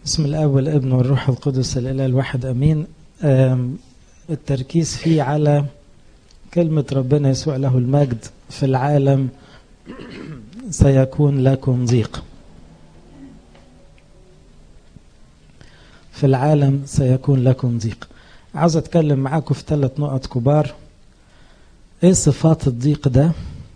بسم الاب والابن والروح القدس الاله الواحد امين التركيز فيه على كلمه ربنا يسوع له المجد في العالم سيكون لكم ضيق في العالم سيكون لكم ضيق عاوز اتكلم معاكم في ثلاث نقط كبار ايه صفات الضيق ده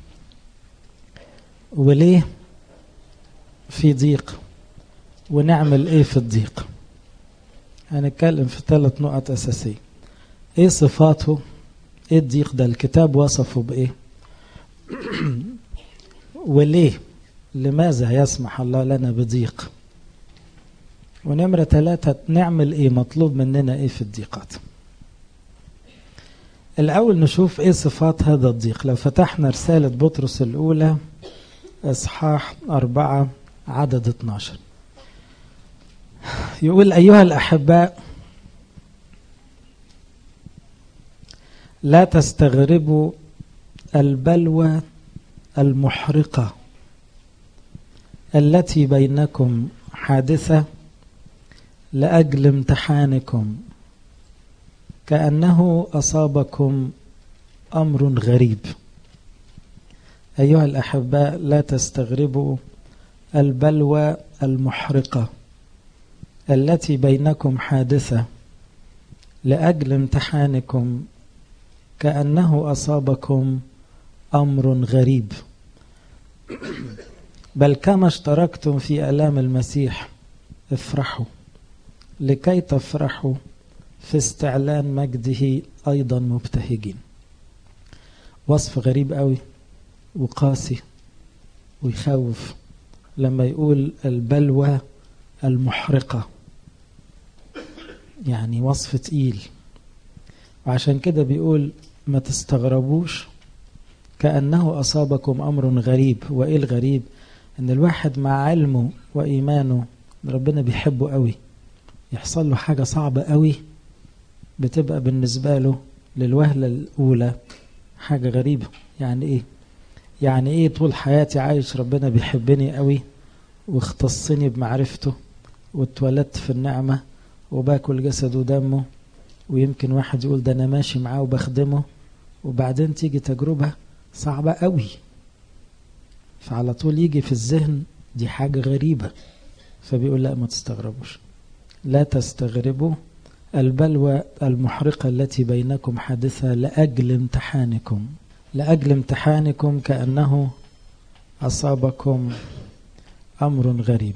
وليه في ضيق ونعمل ايه في الضيق هنتكلم في ثلاث نقط اساسيه ايه صفاته ايه الضيق ده الكتاب وصفه بايه وليه لماذا يسمح الله لنا بضيق ونمرة ثلاثة نعمل ايه مطلوب مننا ايه في الضيقات الأول نشوف ايه صفات هذا الضيق لو فتحنا رسالة بطرس الأولى إصحاح أربعة عدد 12 يقول أيها الأحباء لا تستغربوا البلوى المحرقة التي بينكم حادثة لأجل امتحانكم كأنه أصابكم أمر غريب أيها الأحباء لا تستغربوا البلوى المحرقة التي بينكم حادثة لأجل امتحانكم كأنه أصابكم أمر غريب بل كما اشتركتم في ألام المسيح افرحوا لكي تفرحوا في استعلان مجده أيضا مبتهجين وصف غريب قوي وقاسي ويخوف لما يقول البلوى المحرقة يعني وصف تقيل وعشان كده بيقول ما تستغربوش كأنه أصابكم أمر غريب وإيه الغريب إن الواحد مع علمه وإيمانه ربنا بيحبه قوي يحصل له حاجة صعبة قوي بتبقى بالنسبة له للوهلة الأولى حاجة غريبة يعني إيه يعني إيه طول حياتي عايش ربنا بيحبني قوي واختصني بمعرفته واتولدت في النعمة وباكل جسده ودمه ويمكن واحد يقول ده أنا ماشي معاه وبخدمه وبعدين تيجي تجربة صعبة قوي فعلى طول يجي في الذهن دي حاجة غريبة فبيقول لا ما تستغربوش لا تستغربوا البلوى المحرقة التي بينكم حادثة لأجل امتحانكم لأجل امتحانكم كأنه أصابكم أمر غريب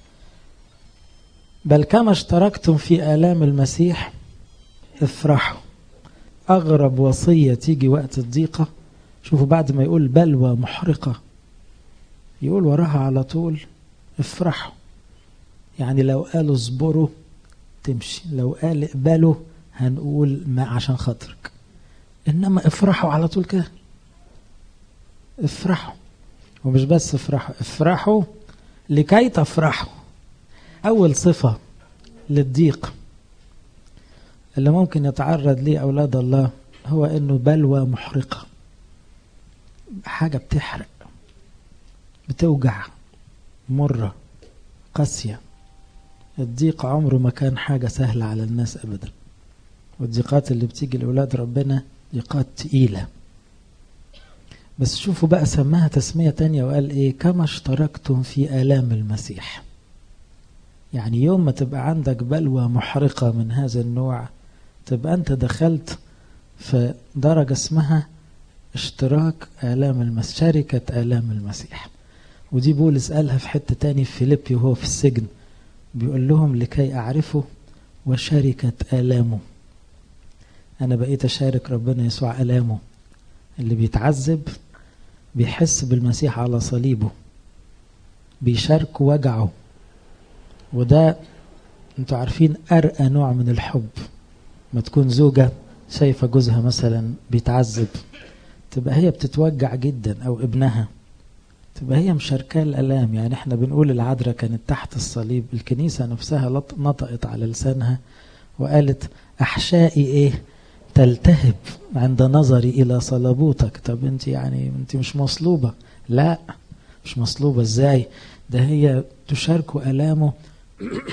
بل كما اشتركتم في آلام المسيح افرحوا أغرب وصية تيجي وقت الضيقة شوفوا بعد ما يقول بلوى محرقة يقول وراها على طول افرحوا يعني لو قالوا اصبروا تمشي لو قال اقبلوا هنقول ما عشان خاطرك انما افرحوا على طول كده افرحوا ومش بس افرحوا افرحوا لكي تفرحوا اول صفه للضيق اللي ممكن يتعرض ليه اولاد الله هو انه بلوى محرقه حاجه بتحرق بتوجع مره قاسيه الضيق عمره ما كان حاجه سهله على الناس ابدا والضيقات اللي بتيجي لاولاد ربنا ضيقات تقيله بس شوفوا بقى سماها تسمية تانية وقال ايه كما اشتركتم في آلام المسيح يعني يوم ما تبقى عندك بلوى محرقة من هذا النوع تبقى انت دخلت في درجة اسمها اشتراك آلام المسيح شركة آلام المسيح ودي بولس قالها في حتة تاني في فيليبي وهو في السجن بيقول لهم لكي أعرفه وشركة آلامه أنا بقيت أشارك ربنا يسوع آلامه اللي بيتعذب بيحس بالمسيح على صليبه بيشاركه وجعه وده انتوا عارفين أرقى نوع من الحب ما تكون زوجة شايفة جوزها مثلا بيتعذب تبقى هي بتتوجع جدا أو ابنها تبقى هي مشاركاه الالام يعني احنا بنقول العذراء كانت تحت الصليب الكنيسه نفسها نطقت على لسانها وقالت احشائي ايه تلتهب عند نظري الى صلبوتك طب انت يعني انت مش مصلوبه لا مش مصلوبه ازاي ده هي تشارك الامه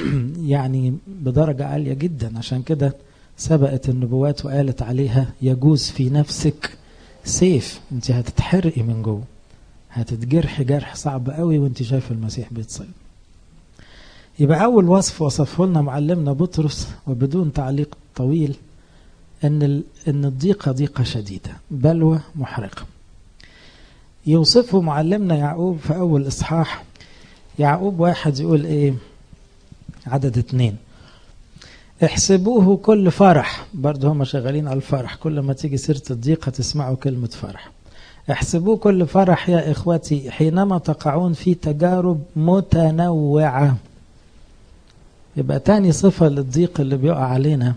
يعني بدرجة عالية جدا عشان كده سبقت النبوات وقالت عليها يجوز في نفسك سيف انت هتتحرقي من جوه هتتجرحي جرح صعب قوي وانت شايف المسيح بيتصلب يبقى أول وصف وصفه لنا معلمنا بطرس وبدون تعليق طويل أن أن الضيقة ضيقة شديدة بلوى محرقة يوصفه معلمنا يعقوب في أول إصحاح يعقوب واحد يقول إيه عدد اتنين احسبوه كل فرح برضه هم شغالين على الفرح كل ما تيجي سيرة الضيقة تسمعوا كلمة فرح احسبوه كل فرح يا إخوتي حينما تقعون في تجارب متنوعة يبقى تاني صفة للضيق اللي بيقع علينا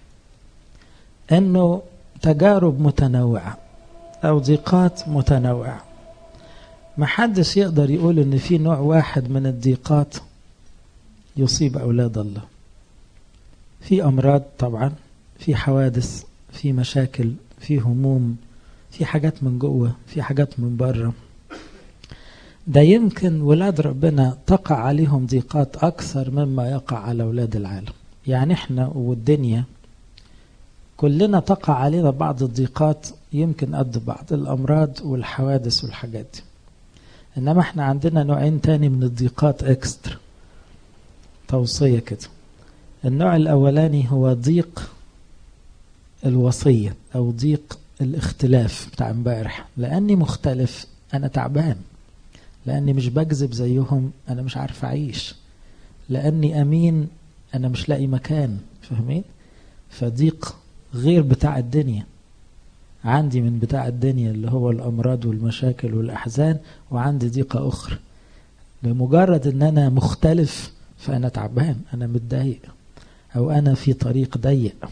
انه تجارب متنوعة او ضيقات متنوعة محدش يقدر يقول ان في نوع واحد من الضيقات يصيب اولاد الله في امراض طبعا في حوادث في مشاكل في هموم في حاجات من جوه في حاجات من بره ده يمكن ولاد ربنا تقع عليهم ضيقات أكثر مما يقع على أولاد العالم يعني احنا والدنيا كلنا تقع علينا بعض الضيقات يمكن قد بعض الأمراض والحوادث والحاجات دي إنما احنا عندنا نوعين تاني من الضيقات اكسترا توصية كده النوع الأولاني هو ضيق الوصية أو ضيق الاختلاف بتاع امبارح لأني مختلف أنا تعبان لأني مش بكذب زيهم أنا مش عارف أعيش لأني أمين أنا مش لاقي مكان فاهمين فضيق غير بتاع الدنيا عندي من بتاع الدنيا اللي هو الأمراض والمشاكل والأحزان وعندي ضيقة أخرى بمجرد أن أنا مختلف فأنا تعبان أنا متضايق أو أنا في طريق ضيق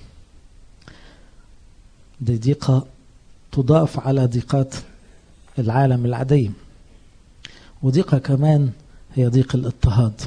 دي ضيقة تضاف على ضيقات العالم العادية وضيقة كمان هي ضيق الاضطهاد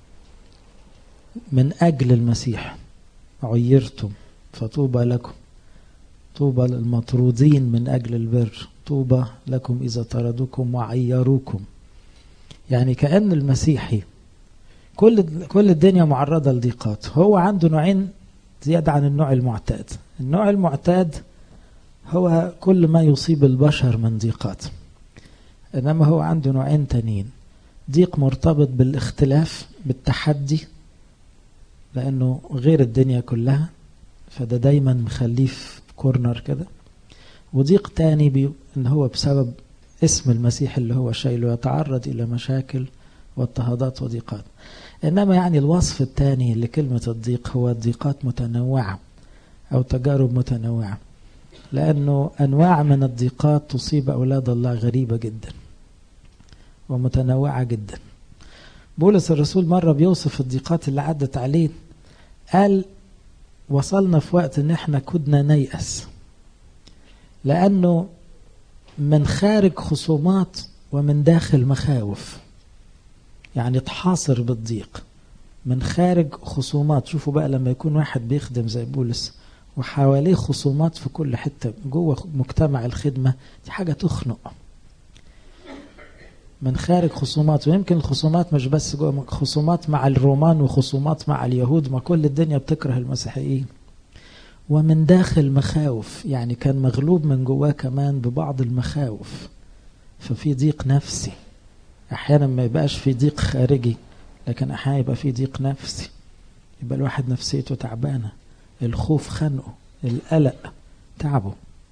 من أجل المسيح عيرتم فطوبى لكم طوبى للمطرودين من أجل البر طوبى لكم إذا طردوكم وعيروكم يعني كأن المسيحي كل كل الدنيا معرضة لضيقات هو عنده نوعين زيادة عن النوع المعتاد النوع المعتاد هو كل ما يصيب البشر من ضيقات إنما هو عنده نوعين تانيين ضيق مرتبط بالاختلاف بالتحدي لأنه غير الدنيا كلها فده دايما مخليه في كورنر كده وضيق تاني بي ان هو بسبب اسم المسيح اللي هو شايله يتعرض الى مشاكل واضطهادات وضيقات انما يعني الوصف الثاني لكلمة الضيق هو ضيقات متنوعة او تجارب متنوعة لانه انواع من الضيقات تصيب اولاد الله غريبة جدا ومتنوعة جدا بولس الرسول مرة بيوصف الضيقات اللي عدت عليه قال وصلنا في وقت ان احنا كدنا نيأس لانه من خارج خصومات ومن داخل مخاوف يعني تحاصر بالضيق من خارج خصومات شوفوا بقى لما يكون واحد بيخدم زي بولس وحواليه خصومات في كل حتة جوه مجتمع الخدمة دي حاجة تخنق من خارج خصومات ويمكن الخصومات مش بس جوه خصومات مع الرومان وخصومات مع اليهود ما كل الدنيا بتكره المسيحيين ومن داخل مخاوف يعني كان مغلوب من جواه كمان ببعض المخاوف ففي ضيق نفسي احيانا ما يبقاش في ضيق خارجي لكن احيانا يبقى في ضيق نفسي يبقى الواحد نفسيته تعبانه الخوف خنقه القلق تعبه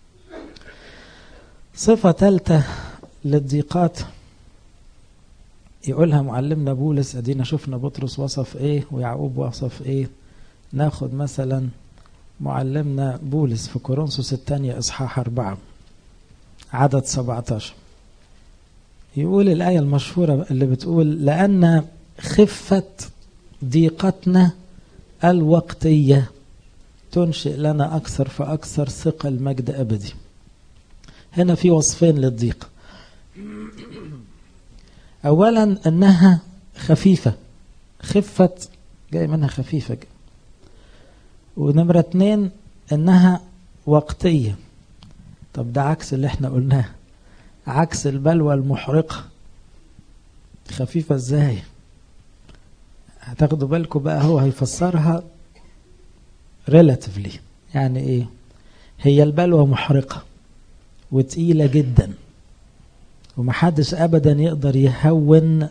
صفه ثالثه للضيقات يقولها معلمنا بولس ادينا شفنا بطرس وصف ايه ويعقوب وصف ايه ناخد مثلا معلمنا بولس في كورنثوس الثانية إصحاح أربعة عدد 17 يقول الآية المشهورة اللي بتقول لأن خفة ضيقتنا الوقتية تنشئ لنا أكثر فأكثر ثقل مجد أبدي هنا في وصفين للضيق أولا أنها خفيفة خفة جاي منها خفيفة جاي. ونمرة اتنين انها وقتية طب ده عكس اللي احنا قلناه عكس البلوى المحرقة خفيفة ازاي هتاخدوا بالكم بقى هو هيفسرها relatively يعني ايه هي البلوى محرقة وتقيلة جدا ومحدش ابدا يقدر يهون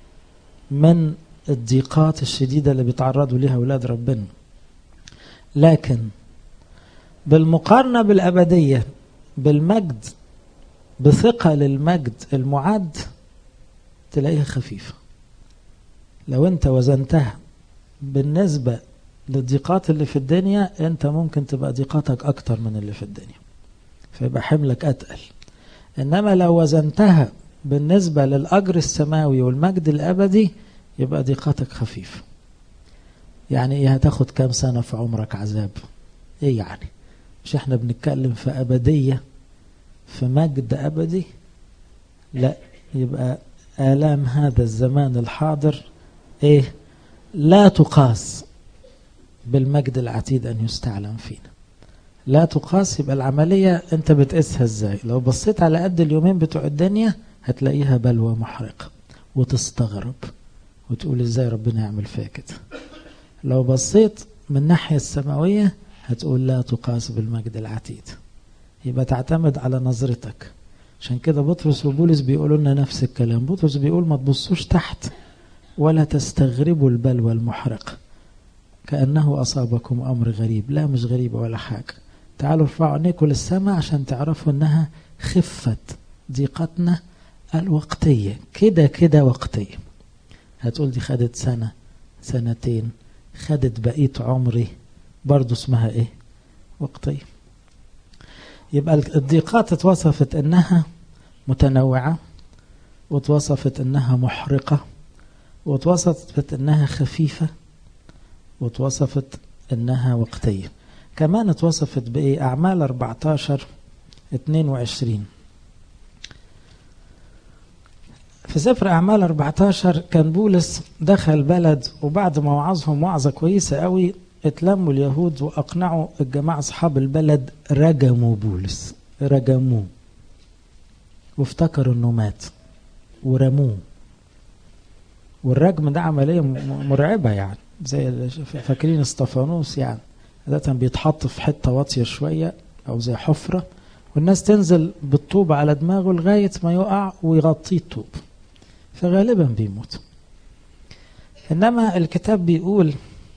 من الضيقات الشديدة اللي بيتعرضوا ليها أولاد ربنا لكن بالمقارنة بالأبدية بالمجد بثقة للمجد المعد تلاقيها خفيفة لو انت وزنتها بالنسبة للضيقات اللي في الدنيا انت ممكن تبقى ضيقاتك اكتر من اللي في الدنيا فيبقى حملك اتقل انما لو وزنتها بالنسبة للأجر السماوي والمجد الأبدي يبقى ضيقتك خفيفة يعني ايه هتاخد كام سنة في عمرك عذاب ايه يعني مش احنا بنتكلم في أبدية في مجد أبدي لا يبقى آلام هذا الزمان الحاضر ايه لا تقاس بالمجد العتيد أن يستعلم فينا لا تقاس يبقى العملية انت بتقيسها ازاي لو بصيت على قد اليومين بتوع الدنيا هتلاقيها بلوى محرقة وتستغرب وتقول ازاي ربنا يعمل فيها كده لو بصيت من الناحية السماوية هتقول لا تقاس بالمجد العتيد يبقى تعتمد على نظرتك عشان كده بطرس وبولس بيقولوا لنا نفس الكلام بطرس بيقول ما تبصوش تحت ولا تستغربوا البلوى المحرقة كأنه أصابكم أمر غريب لا مش غريب ولا حاجة تعالوا ارفعوا عينيكم للسماء عشان تعرفوا انها خفت ضيقتنا الوقتية كده كده وقتية هتقول دي خدت سنة سنتين خدت بقية عمري برضو اسمها ايه وقتية يبقى الضيقات اتوصفت انها متنوعة واتوصفت انها محرقة واتوصفت انها خفيفة واتوصفت انها وقتية كمان اتوصفت بايه اعمال 14 22 في سفر أعمال 14 كان بولس دخل بلد وبعد ما وعظهم وعظة كويسة قوي اتلموا اليهود وأقنعوا الجماعة أصحاب البلد رجموا بولس رجموه وافتكروا انه مات ورموه والرجم ده عملية مرعبة يعني زي فاكرين اسطفانوس يعني عادة بيتحط في حتة واطية شوية أو زي حفرة والناس تنزل بالطوب على دماغه لغاية ما يقع ويغطيه الطوب فغالبا بيموت إنما الكتاب بيقول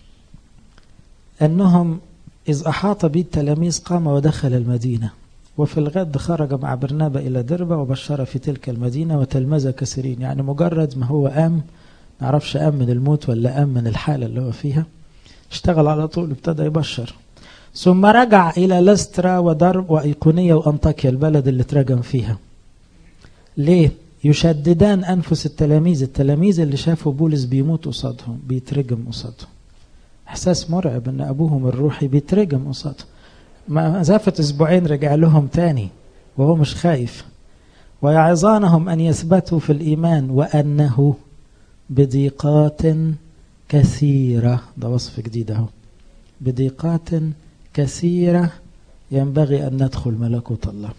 أنهم إذ أحاط به التلاميذ قام ودخل المدينة وفي الغد خرج مع برنابا إلى دربة وبشر في تلك المدينة وتلمذ كثيرين يعني مجرد ما هو قام نعرفش قام من الموت ولا قام من الحالة اللي هو فيها اشتغل على طول ابتدى يبشر ثم رجع إلى لسترا ودرب وأيقونية وأنطاكيا البلد اللي اترجم فيها ليه؟ يشددان أنفس التلاميذ التلاميذ اللي شافوا بولس بيموت قصادهم بيترجم قصادهم إحساس مرعب أن أبوهم الروحي بيترجم قصادهم مسافة أسبوعين رجع لهم تاني وهو مش خايف ويعظانهم أن يثبتوا في الإيمان وأنه بضيقات كثيرة ده وصف جديد أهو بضيقات كثيرة ينبغي أن ندخل ملكوت الله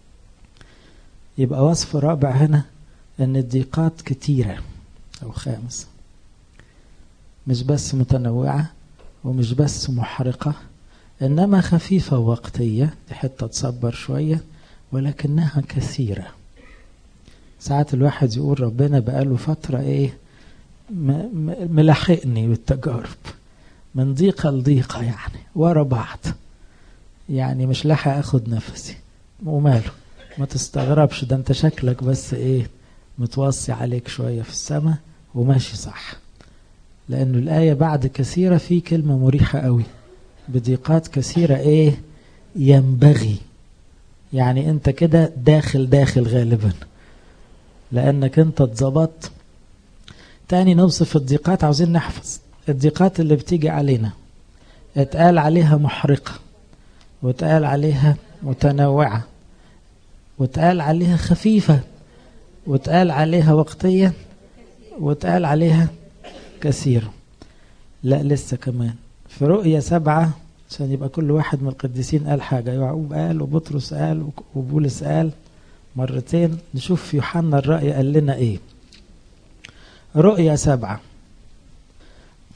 يبقى وصف رابع هنا أن الضيقات كثيرة أو خامس مش بس متنوعة ومش بس محرقة إنما خفيفة وقتية دي حتة تصبر شوية ولكنها كثيرة ساعات الواحد يقول ربنا بقاله فترة إيه ملحقني بالتجارب من ضيقة لضيقة يعني ورا بعض يعني مش لاحق اخد نفسي وماله ما تستغربش ده انت شكلك بس ايه متوصي عليك شوية في السماء وماشي صح لأنه الآية بعد كثيرة في كلمة مريحة قوي بضيقات كثيرة ايه ينبغي يعني انت كده داخل داخل غالبا لأنك انت اتظبطت تاني نوصف الضيقات عاوزين نحفظ الضيقات اللي بتيجي علينا اتقال عليها محرقة واتقال عليها متنوعة واتقال عليها خفيفة واتقال عليها وقتية واتقال عليها كثيرة لا لسه كمان في رؤية سبعة عشان يبقى كل واحد من القديسين قال حاجة يعقوب قال وبطرس قال وبولس قال مرتين نشوف يوحنا الرأي قال لنا ايه رؤية سبعة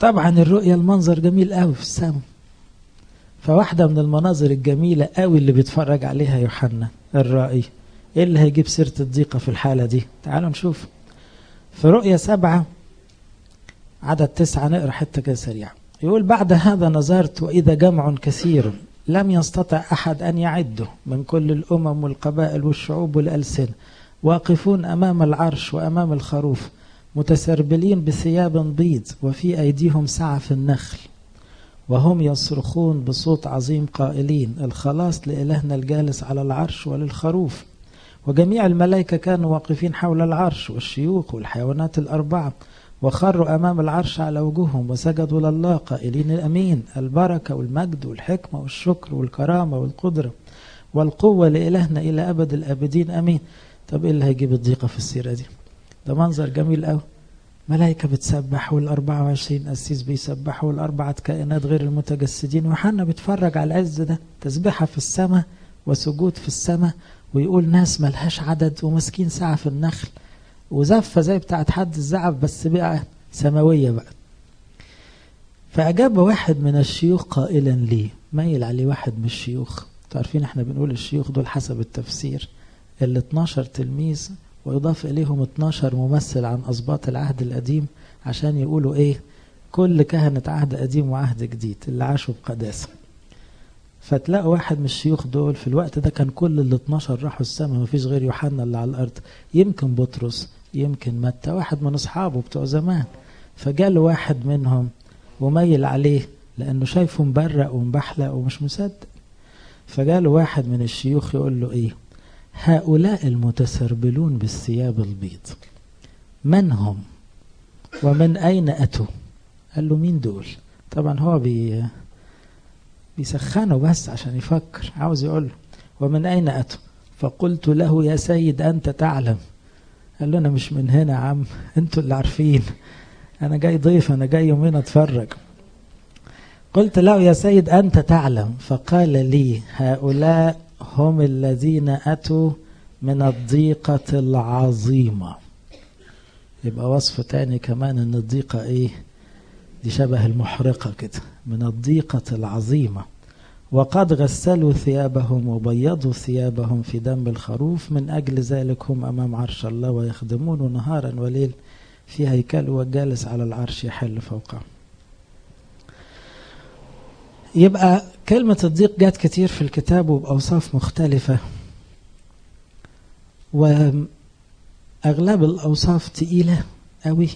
طبعا الرؤية المنظر جميل قوي في السماء فواحدة من المناظر الجميلة قوي اللي بيتفرج عليها يوحنا الرائي ايه اللي هيجيب سيرة الضيقة في الحالة دي تعالوا نشوف في رؤية سبعة عدد تسعة نقرأ حتة كده سريعة يقول بعد هذا نظرت وإذا جمع كثير لم يستطع أحد أن يعده من كل الأمم والقبائل والشعوب والألسنة واقفون أمام العرش وأمام الخروف متسربلين بثياب بيض وفي أيديهم سعف النخل وهم يصرخون بصوت عظيم قائلين الخلاص لإلهنا الجالس على العرش وللخروف وجميع الملائكة كانوا واقفين حول العرش والشيوخ والحيوانات الأربعة وخروا أمام العرش على وجوههم وسجدوا لله قائلين الأمين البركة والمجد والحكمة والشكر والكرامة والقدرة والقوة لإلهنا إلى أبد الآبدين أمين طب إيه اللي هيجيب الضيقة في السيرة دي ده منظر جميل قوي ملائكة بتسبح والأربعة وعشرين أسيس بيسبحوا والأربعة كائنات غير المتجسدين وحنا بيتفرج على العز ده تسبحة في السماء وسجود في السماء ويقول ناس ملهاش عدد وماسكين ساعة في النخل وزفة زي بتاعت حد الزعف بس بقى سماوية بقى فأجاب واحد من الشيوخ قائلا لي ميل عليه واحد من الشيوخ تعرفين احنا بنقول الشيوخ دول حسب التفسير ال 12 تلميذ ويضاف إليهم 12 ممثل عن أسباط العهد القديم عشان يقولوا إيه كل كهنة عهد قديم وعهد جديد اللي عاشوا بقداسة فتلاقوا واحد من الشيوخ دول في الوقت ده كان كل ال 12 راحوا السماء مفيش غير يوحنا اللي على الأرض يمكن بطرس يمكن متى واحد من أصحابه بتوع زمان فجاله واحد منهم وميل عليه لأنه شايفه مبرق ومبحلق ومش مصدق فجاله واحد من الشيوخ يقول له إيه هؤلاء المتسربلون بالثياب البيض من هم ومن أين أتوا قال له مين دول طبعا هو بي بيسخنه بس عشان يفكر عاوز يقول له ومن أين أتوا فقلت له يا سيد أنت تعلم قال له أنا مش من هنا يا عم أنتوا اللي عارفين أنا جاي ضيف أنا جاي يومين أتفرج قلت له يا سيد أنت تعلم فقال لي هؤلاء هم الذين أتوا من الضيقة العظيمة يبقى وصف تاني كمان ان الضيقة ايه دي شبه المحرقة كده من الضيقة العظيمة وقد غسلوا ثيابهم وبيضوا ثيابهم في دم الخروف من أجل ذلك هم أمام عرش الله ويخدمون نهارا وليل في هيكل والجالس على العرش يحل فوقه يبقى كلمة الضيق جات كتير في الكتاب وبأوصاف مختلفة وأغلب الأوصاف تقيلة قوي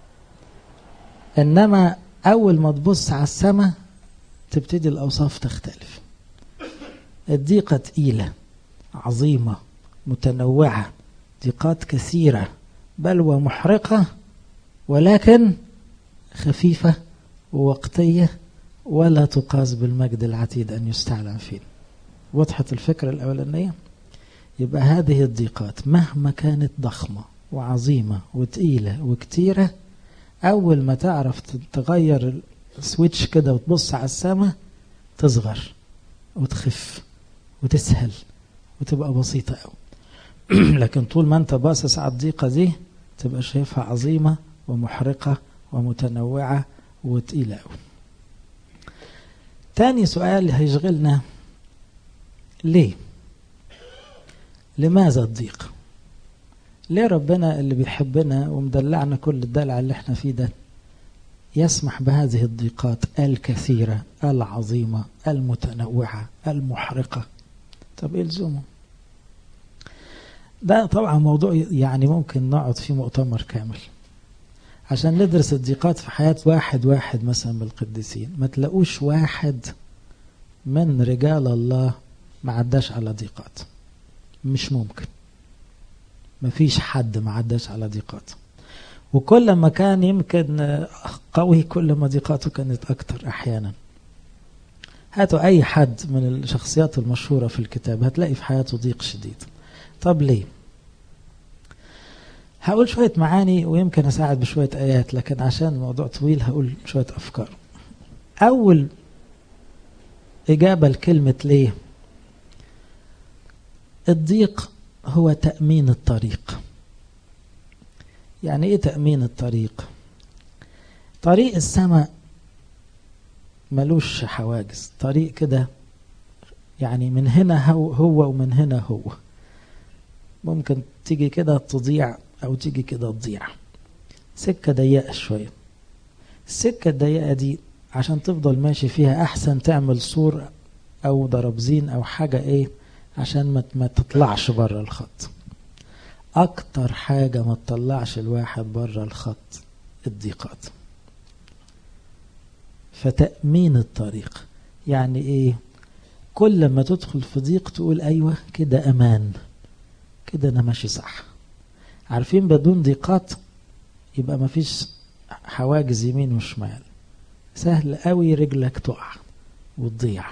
إنما أول ما تبص على السماء تبتدي الأوصاف تختلف الضيقة تقيلة عظيمة متنوعة ضيقات كثيرة بلوى محرقة ولكن خفيفة ووقتية ولا تقاس بالمجد العتيد أن يستعلم فيه وضحت الفكرة الأولانية يبقى هذه الضيقات مهما كانت ضخمة وعظيمة وتقيلة وكتيرة أول ما تعرف تغير السويتش كده وتبص على السماء تصغر وتخف وتسهل وتبقى بسيطة أوي لكن طول ما أنت باصص على الضيقة دي تبقى شايفها عظيمة ومحرقة ومتنوعة وتقيلة أوي تاني سؤال هيشغلنا ليه لماذا الضيق ليه ربنا اللي بيحبنا ومدلعنا كل الدلع اللي احنا فيه ده يسمح بهذه الضيقات الكثيرة العظيمة المتنوعة المحرقة طب ايه لزومه ده طبعا موضوع يعني ممكن نقعد فيه مؤتمر كامل عشان ندرس الضيقات في حياة واحد واحد مثلا من القديسين ما تلاقوش واحد من رجال الله ما عداش على ضيقات مش ممكن ما فيش حد ما عداش على ضيقات وكل ما كان يمكن قوي كل ما ضيقاته كانت أكتر أحيانا هاتوا أي حد من الشخصيات المشهورة في الكتاب هتلاقي في حياته ضيق شديد طب ليه هقول شوية معاني ويمكن أساعد بشوية آيات لكن عشان الموضوع طويل هقول شوية أفكار أول إجابة لكلمة ليه الضيق هو تأمين الطريق يعني إيه تأمين الطريق طريق السماء ملوش حواجز طريق كده يعني من هنا هو, هو ومن هنا هو ممكن تيجي كده تضيع أو تيجي كده تضيع سكة ضيقة شوية السكة الضيقة دي عشان تفضل ماشي فيها أحسن تعمل سور أو ضربزين أو حاجة إيه عشان ما تطلعش بره الخط أكتر حاجة ما تطلعش الواحد بره الخط الضيقات فتأمين الطريق يعني إيه كل ما تدخل في ضيق تقول أيوة كده أمان كده أنا ماشي صح عارفين بدون ضيقات يبقى مفيش حواجز يمين وشمال سهل قوي رجلك تقع وتضيع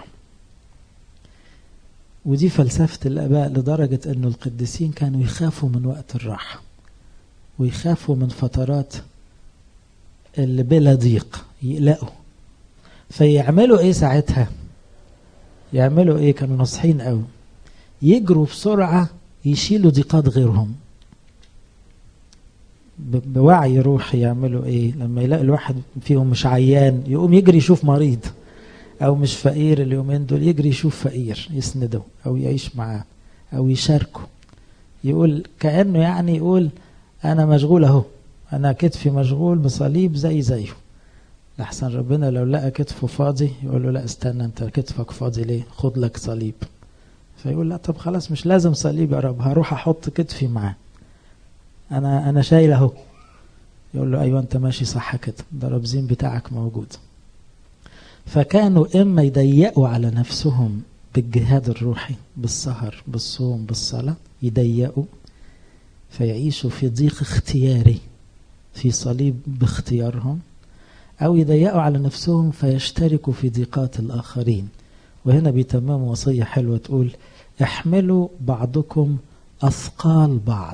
ودي فلسفة الآباء لدرجة أن القديسين كانوا يخافوا من وقت الراحة ويخافوا من فترات اللي بلا ضيق يقلقوا فيعملوا ايه ساعتها يعملوا ايه كانوا ناصحين قوي يجروا بسرعة يشيلوا ضيقات غيرهم بوعي روحي يعملوا ايه لما يلاقي الواحد فيهم مش عيان يقوم يجري يشوف مريض او مش فقير اليومين دول يجري يشوف فقير يسنده او يعيش معاه او يشاركه يقول كأنه يعني يقول انا مشغول اهو انا كتفي مشغول بصليب زي زيه لحسن ربنا لو لقى كتفه فاضي يقول له لا استنى انت كتفك فاضي ليه خد لك صليب فيقول لا طب خلاص مش لازم صليب يا رب هروح احط كتفي معاه انا انا شايل اهو يقول له ايوه انت ماشي صح كده ده ربزين بتاعك موجود فكانوا اما يضيقوا على نفسهم بالجهاد الروحي بالسهر بالصوم بالصلاه يضيقوا فيعيشوا في ضيق اختياري في صليب باختيارهم أو يضيقوا على نفسهم فيشتركوا في ضيقات الآخرين وهنا بيتمموا وصية حلوة تقول احملوا بعضكم أثقال بعض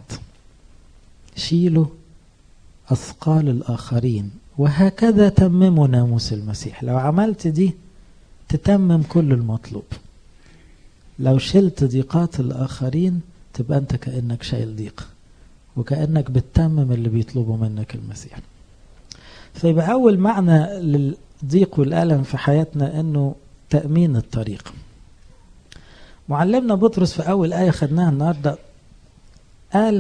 شيلوا أثقال الآخرين وهكذا تمموا ناموس المسيح لو عملت دي تتمم كل المطلوب لو شلت ضيقات الآخرين تبقى أنت كأنك شايل ضيق وكأنك بتتمم اللي بيطلبه منك المسيح فيبقى أول معنى للضيق والألم في حياتنا أنه تأمين الطريق معلمنا بطرس في أول آية خدناها النهاردة قال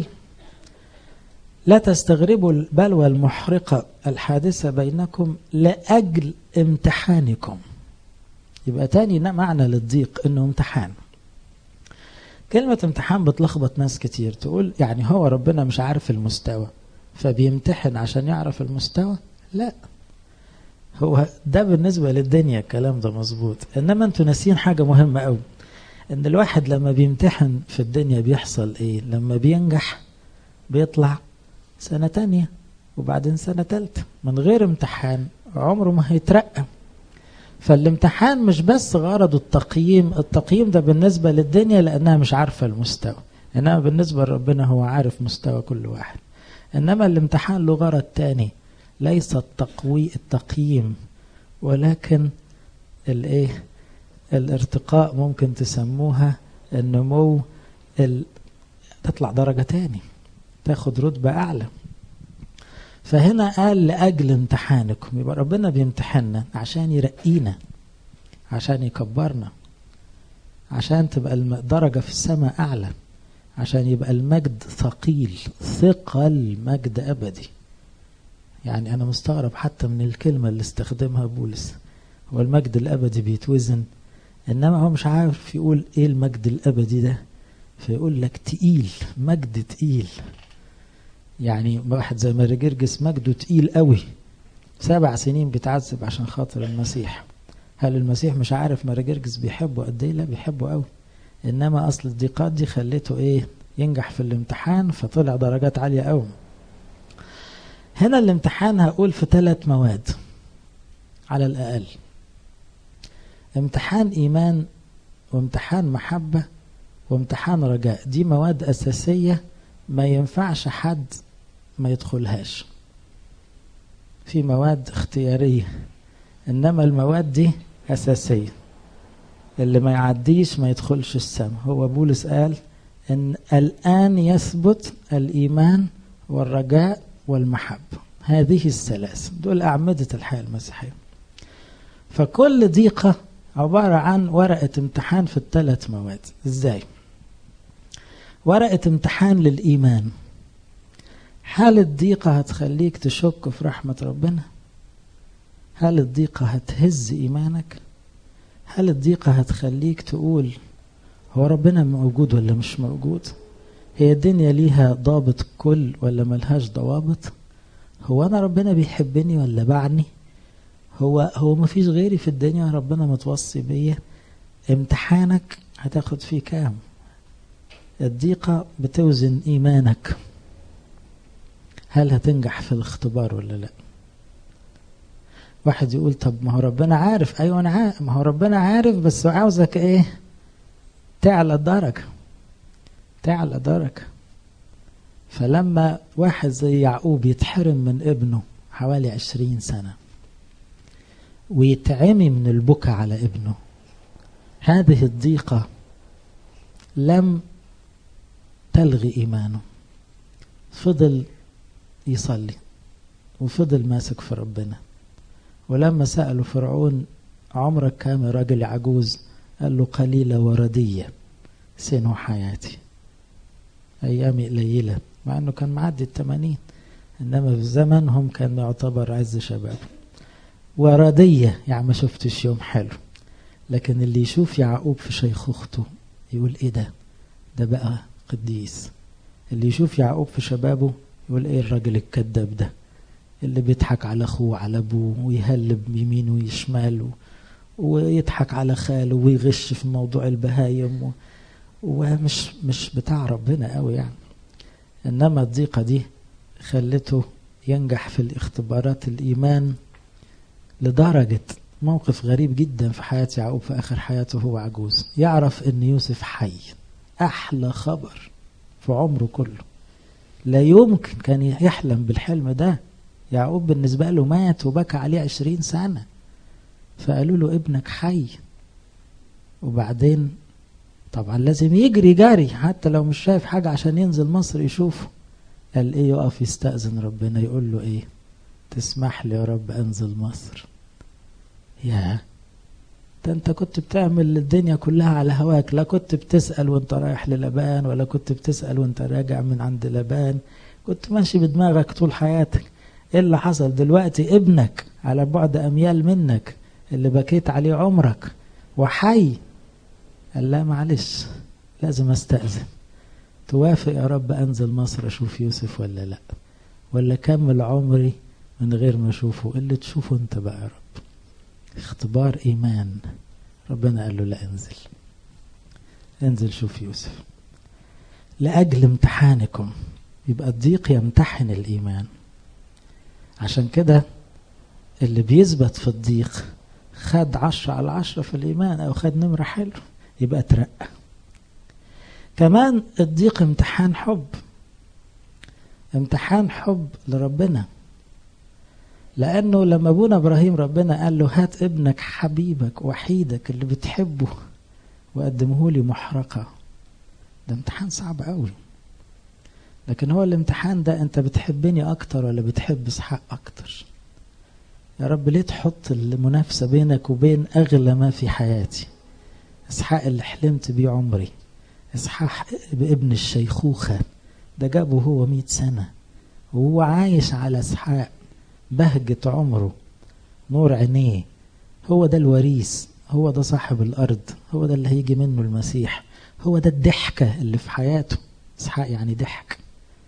لا تستغربوا البلوى المحرقة الحادثة بينكم لأجل امتحانكم يبقى تاني معنى للضيق انه امتحان كلمة امتحان بتلخبط ناس كتير تقول يعني هو ربنا مش عارف المستوى فبيمتحن عشان يعرف المستوى لا هو ده بالنسبة للدنيا الكلام ده مظبوط انما انتوا ناسيين حاجة مهمة قوي ان الواحد لما بيمتحن في الدنيا بيحصل ايه لما بينجح بيطلع سنة تانية وبعدين سنة تالتة من غير امتحان عمره ما هيترقى فالامتحان مش بس غرض التقييم التقييم ده بالنسبة للدنيا لأنها مش عارفة المستوى إنما بالنسبة لربنا هو عارف مستوى كل واحد إنما الامتحان له غرض تاني ليس التقوي التقييم ولكن الايه الارتقاء ممكن تسموها النمو ال... تطلع درجة تاني تاخد رتبة أعلى فهنا قال لأجل امتحانكم يبقى ربنا بيمتحننا عشان يرقينا عشان يكبرنا عشان تبقى الدرجة في السماء أعلى عشان يبقى المجد ثقيل ثقل مجد أبدي يعني أنا مستغرب حتى من الكلمة اللي استخدمها بولس هو المجد الأبدي بيتوزن إنما هو مش عارف يقول إيه المجد الأبدي ده فيقول لك تقيل مجد تقيل يعني واحد زي ماري جرجس مجده تقيل قوي سبع سنين بيتعذب عشان خاطر المسيح هل المسيح مش عارف ماري جرجس بيحبه قد ايه لا بيحبه قوي انما اصل الضيقات دي خليته ايه ينجح في الامتحان فطلع درجات عالية قوي هنا الامتحان هقول في ثلاث مواد على الأقل امتحان إيمان وامتحان محبة وامتحان رجاء دي مواد أساسية ما ينفعش حد ما يدخلهاش في مواد اختيارية إنما المواد دي أساسية اللي ما يعديش ما يدخلش السماء هو بولس قال إن الآن يثبت الإيمان والرجاء والمحبة هذه الثلاث دول أعمدة الحياة المسيحية فكل ضيقة عبارة عن ورقة امتحان في الثلاث مواد ازاي ورقة امتحان للإيمان هل الضيقة هتخليك تشك في رحمة ربنا هل الضيقة هتهز إيمانك هل الضيقة هتخليك تقول هو ربنا موجود ولا مش موجود هي الدنيا ليها ضابط كل ولا ملهاش ضوابط هو أنا ربنا بيحبني ولا بعني هو هو ما فيش غيري في الدنيا ربنا متوصي بيا امتحانك هتاخد فيه كام الضيقة بتوزن إيمانك هل هتنجح في الاختبار ولا لا واحد يقول طب ما هو ربنا عارف ايوه انا عارف ما هو ربنا عارف بس عاوزك ايه تعلى الدرجه تعلى درجه فلما واحد زي يعقوب يتحرم من ابنه حوالي عشرين سنه ويتعمي من البكا على ابنه هذه الضيقه لم تلغي ايمانه فضل يصلي وفضل ماسك في ربنا ولما سألوا فرعون عمرك كام يا راجل عجوز قال له قليلة وردية سنو حياتي أيامي قليلة مع أنه كان معدي التمانين إنما في زمنهم كان يعتبر عز شباب وردية يعني ما شفتش يوم حلو لكن اللي يشوف يعقوب في شيخوخته يقول إيه ده ده بقى قديس اللي يشوف يعقوب في شبابه يقول إيه الراجل الكذاب ده اللي بيضحك على اخوه على ابوه ويهلب يمين ويشمال ويضحك على خاله ويغش في موضوع البهايم و... ومش مش بتاع ربنا قوي يعني انما الضيقه دي خلته ينجح في الاختبارات الايمان لدرجه موقف غريب جدا في حياه يعقوب في اخر حياته هو عجوز يعرف ان يوسف حي احلى خبر في عمره كله لا يمكن كان يحلم بالحلم ده يعقوب بالنسبة له مات وبكى عليه عشرين سنة فقالوا له ابنك حي وبعدين طبعا لازم يجري جري حتى لو مش شايف حاجة عشان ينزل مصر يشوفه قال ايه يقف يستأذن ربنا يقول له ايه تسمح لي يا رب انزل مصر يا ده انت كنت بتعمل الدنيا كلها على هواك لا كنت بتسأل وانت رايح للبان ولا كنت بتسأل وانت راجع من عند لبان كنت ماشي بدماغك طول حياتك ايه اللي حصل دلوقتي ابنك على بعد اميال منك اللي بكيت عليه عمرك وحي قال لا معلش لازم استأذن توافق يا رب انزل مصر اشوف يوسف ولا لا ولا كمل عمري من غير ما اشوفه اللي تشوفه انت بقى يا رب اختبار ايمان ربنا قال له لا انزل انزل شوف يوسف لاجل امتحانكم يبقى الضيق يمتحن الايمان عشان كده اللي بيثبت في الضيق خد عشرة على عشرة في الإيمان أو خد نمرة حلو يبقى ترقى كمان الضيق امتحان حب امتحان حب لربنا لأنه لما أبونا إبراهيم ربنا قال له هات ابنك حبيبك وحيدك اللي بتحبه وقدمه لي محرقة ده امتحان صعب قوي لكن هو الامتحان ده انت بتحبني اكتر ولا بتحب اسحاق اكتر يا رب ليه تحط المنافسة بينك وبين اغلى ما في حياتي اسحاق اللي حلمت بيه عمري اسحاق بابن الشيخوخة ده جابه هو مئة سنة وهو عايش على اسحاق بهجة عمره نور عينيه هو ده الوريث هو ده صاحب الارض هو ده اللي هيجي منه المسيح هو ده الضحكة اللي في حياته اسحاق يعني ضحك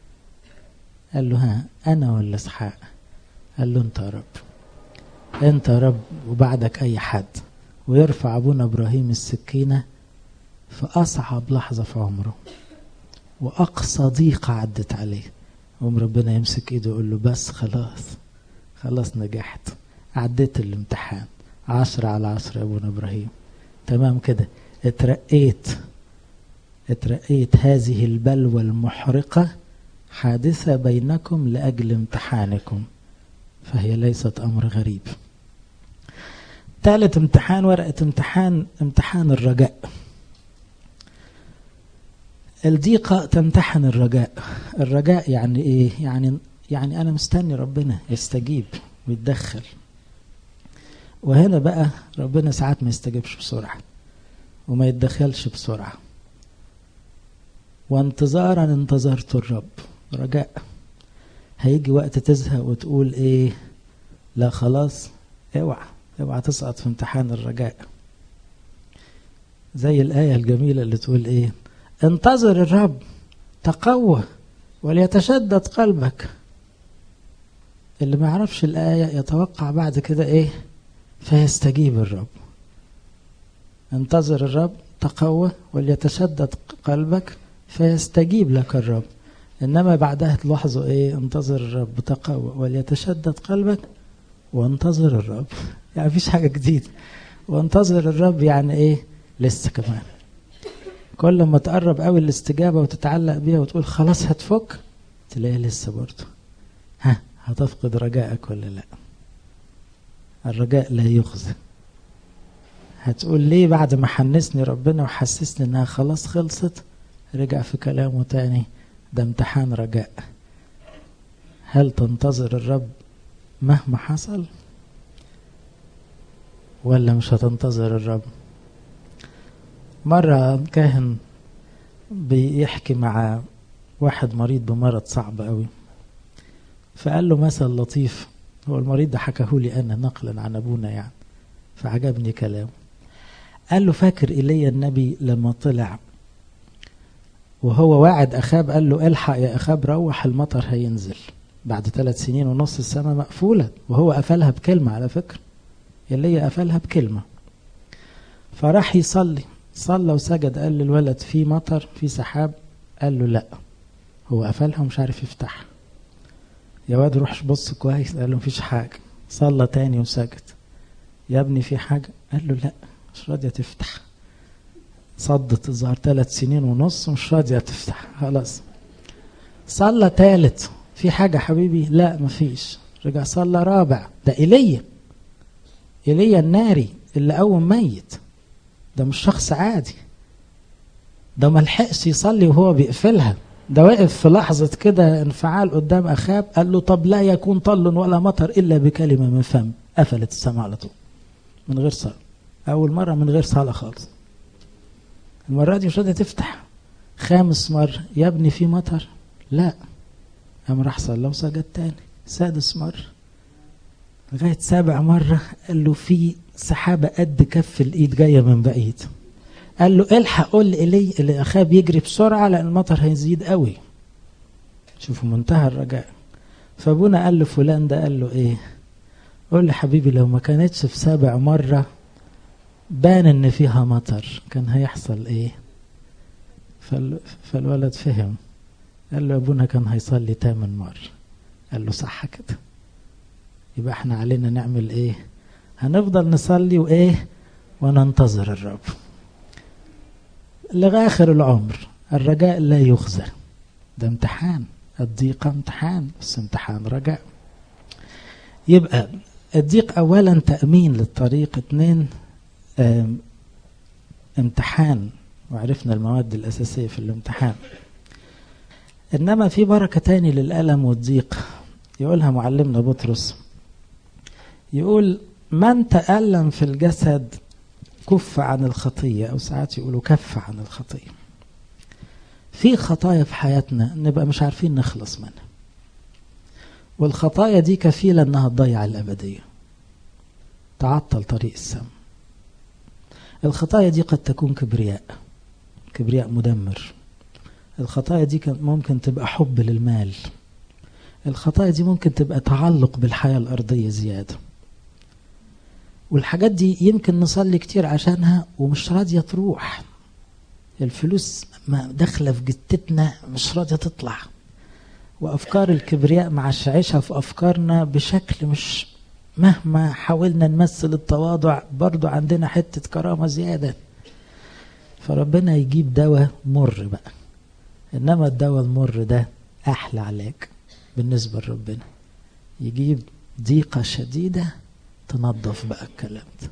قال له ها انا ولا اسحاق قال له انت يا رب انت يا رب وبعدك اي حد ويرفع ابونا ابراهيم السكينه في اصعب لحظه في عمره واقصى ضيقه عدت عليه قوم ربنا يمسك ايده يقول له بس خلاص خلاص نجحت عديت الامتحان عشرة على عشرة يا ابونا ابراهيم تمام كده اترقيت اترقيت هذه البلوى المحرقه حادثة بينكم لأجل امتحانكم فهي ليست أمر غريب ثالث امتحان ورقة امتحان امتحان الرجاء الضيقة تمتحن الرجاء الرجاء يعني ايه يعني يعني انا مستني ربنا يستجيب ويتدخل وهنا بقى ربنا ساعات ما يستجيبش بسرعة وما يتدخلش بسرعة وانتظارا انتظرت الرب رجاء هيجي وقت تزهق وتقول ايه لا خلاص اوعى اوعى تسقط في امتحان الرجاء زي الآية الجميلة اللي تقول ايه انتظر الرب تقوى وليتشدد قلبك اللي ما يعرفش الآية يتوقع بعد كده ايه فيستجيب الرب انتظر الرب تقوى وليتشدد قلبك فيستجيب لك الرب انما بعدها تلاحظوا ايه انتظر الرب تقوى وليتشدد قلبك وانتظر الرب يعني مفيش حاجه جديده وانتظر الرب يعني ايه لسه كمان كل ما تقرب قوي الاستجابه وتتعلق بيها وتقول خلاص هتفك تلاقيها لسه برضه ها هتفقد رجائك ولا لا الرجاء لا يخزى هتقول ليه بعد ما حنسني ربنا وحسسني انها خلاص خلصت رجع في كلامه تاني ده امتحان رجاء هل تنتظر الرب مهما حصل ولا مش هتنتظر الرب مرة كاهن بيحكي مع واحد مريض بمرض صعب قوي فقال له مثل لطيف هو المريض ده حكاه لي انا نقلا عن ابونا يعني فعجبني كلامه قال له فاكر ايليا النبي لما طلع وهو واعد اخاب قال له الحق يا اخاب روح المطر هينزل بعد ثلاث سنين ونص السماء مقفوله وهو قفلها بكلمه على فكره ايليا قفلها بكلمه فراح يصلي صلى وسجد قال للولد في مطر في سحاب قال له لا هو قفلها ومش عارف يفتحها يا واد روح بص كويس قال له مفيش حاجه صلى تاني وسجد يا ابني في حاجه قال له لا مش راضيه تفتح صدت الظهر ثلاث سنين ونص مش راضية تفتح خلاص صلى ثالث في حاجة حبيبي لا مفيش رجع صلى رابع ده إيليا إيليا الناري اللي قوم ميت ده مش شخص عادي ده ملحقش يصلي وهو بيقفلها ده واقف في لحظة كده انفعال قدام أخاب قال له طب لا يكون طل ولا مطر إلا بكلمة من فم قفلت السماء على طول من غير صلاة أول مرة من غير صلاة خالص المرة دي مش راضية تفتح خامس مرة يا ابني في مطر لا قام راح صلى وسجد تاني سادس مرة لغاية سابع مرة قال له في سحابة قد كف الإيد جاية من بعيد قال له الحق قول إلي اللي أخاب يجري بسرعة لأن المطر هيزيد قوي شوفوا منتهى الرجاء فابونا قال له فلان ده قال له ايه قول لي حبيبي لو ما كانتش في سابع مرة بان ان فيها مطر كان هيحصل ايه فال... فالولد فهم قال له ابونا كان هيصلي تامن مرة قال له صح كده يبقى احنا علينا نعمل ايه هنفضل نصلي وايه وننتظر الرب لغاخر العمر الرجاء لا يخزى ده امتحان الضيقة امتحان بس امتحان رجاء يبقى الضيق اولا تأمين للطريق اتنين امتحان وعرفنا المواد الأساسية في الامتحان إنما في بركة تاني للألم والضيق يقولها معلمنا بطرس يقول من تألم في الجسد كف عن الخطية أو ساعات يقولوا كف عن الخطية في خطايا في حياتنا نبقى مش عارفين نخلص منها والخطايا دي كفيلة انها تضيع الأبدية تعطل طريق السم الخطايا دي قد تكون كبرياء كبرياء مدمر الخطايا دي ممكن تبقى حب للمال الخطايا دي ممكن تبقى تعلق بالحياة الأرضية زيادة والحاجات دي يمكن نصلي كتير عشانها ومش راضية تروح الفلوس ما داخلة في جتتنا مش راضية تطلع وأفكار الكبرياء معشعشها في أفكارنا بشكل مش مهما حاولنا نمثل التواضع برضو عندنا حتة كرامة زيادة فربنا يجيب دواء مر بقى إنما الدواء المر ده أحلى علاج بالنسبة لربنا يجيب ضيقة شديدة تنظف بقى الكلام ده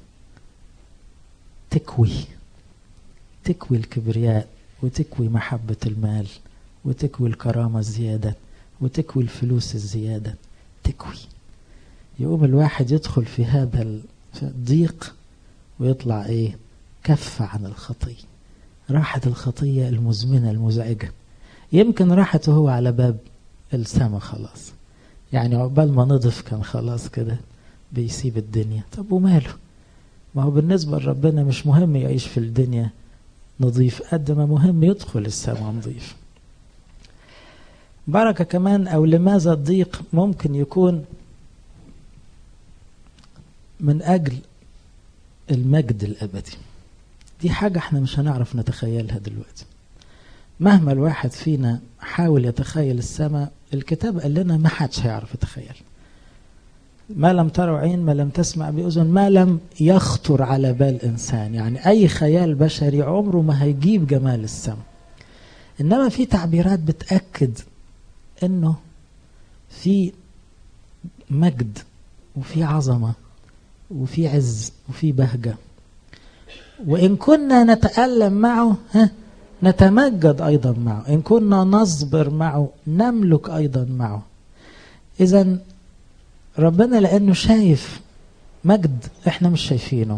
تكوي تكوي الكبرياء وتكوي محبة المال وتكوي الكرامة الزيادة وتكوي الفلوس الزيادة تكوي يقوم الواحد يدخل في هذا ضيق ويطلع ايه كف عن الخطية راحت الخطية المزمنة المزعجة يمكن راحت وهو على باب السما خلاص يعني عقبال ما نضف كان خلاص كده بيسيب الدنيا طب وماله ما هو بالنسبة لربنا مش مهم يعيش في الدنيا نظيف قد ما مهم يدخل السماء نظيف بركة كمان أو لماذا الضيق ممكن يكون من أجل المجد الأبدي دي حاجة احنا مش هنعرف نتخيلها دلوقتي مهما الواحد فينا حاول يتخيل السماء الكتاب قال لنا ما حدش هيعرف يتخيل ما لم تروا عين ما لم تسمع بأذن ما لم يخطر على بال إنسان يعني أي خيال بشري عمره ما هيجيب جمال السماء إنما في تعبيرات بتأكد إنه في مجد وفي عظمة وفي عز وفي بهجة وإن كنا نتألم معه ها نتمجد أيضا معه إن كنا نصبر معه نملك أيضا معه إذا ربنا لأنه شايف مجد إحنا مش شايفينه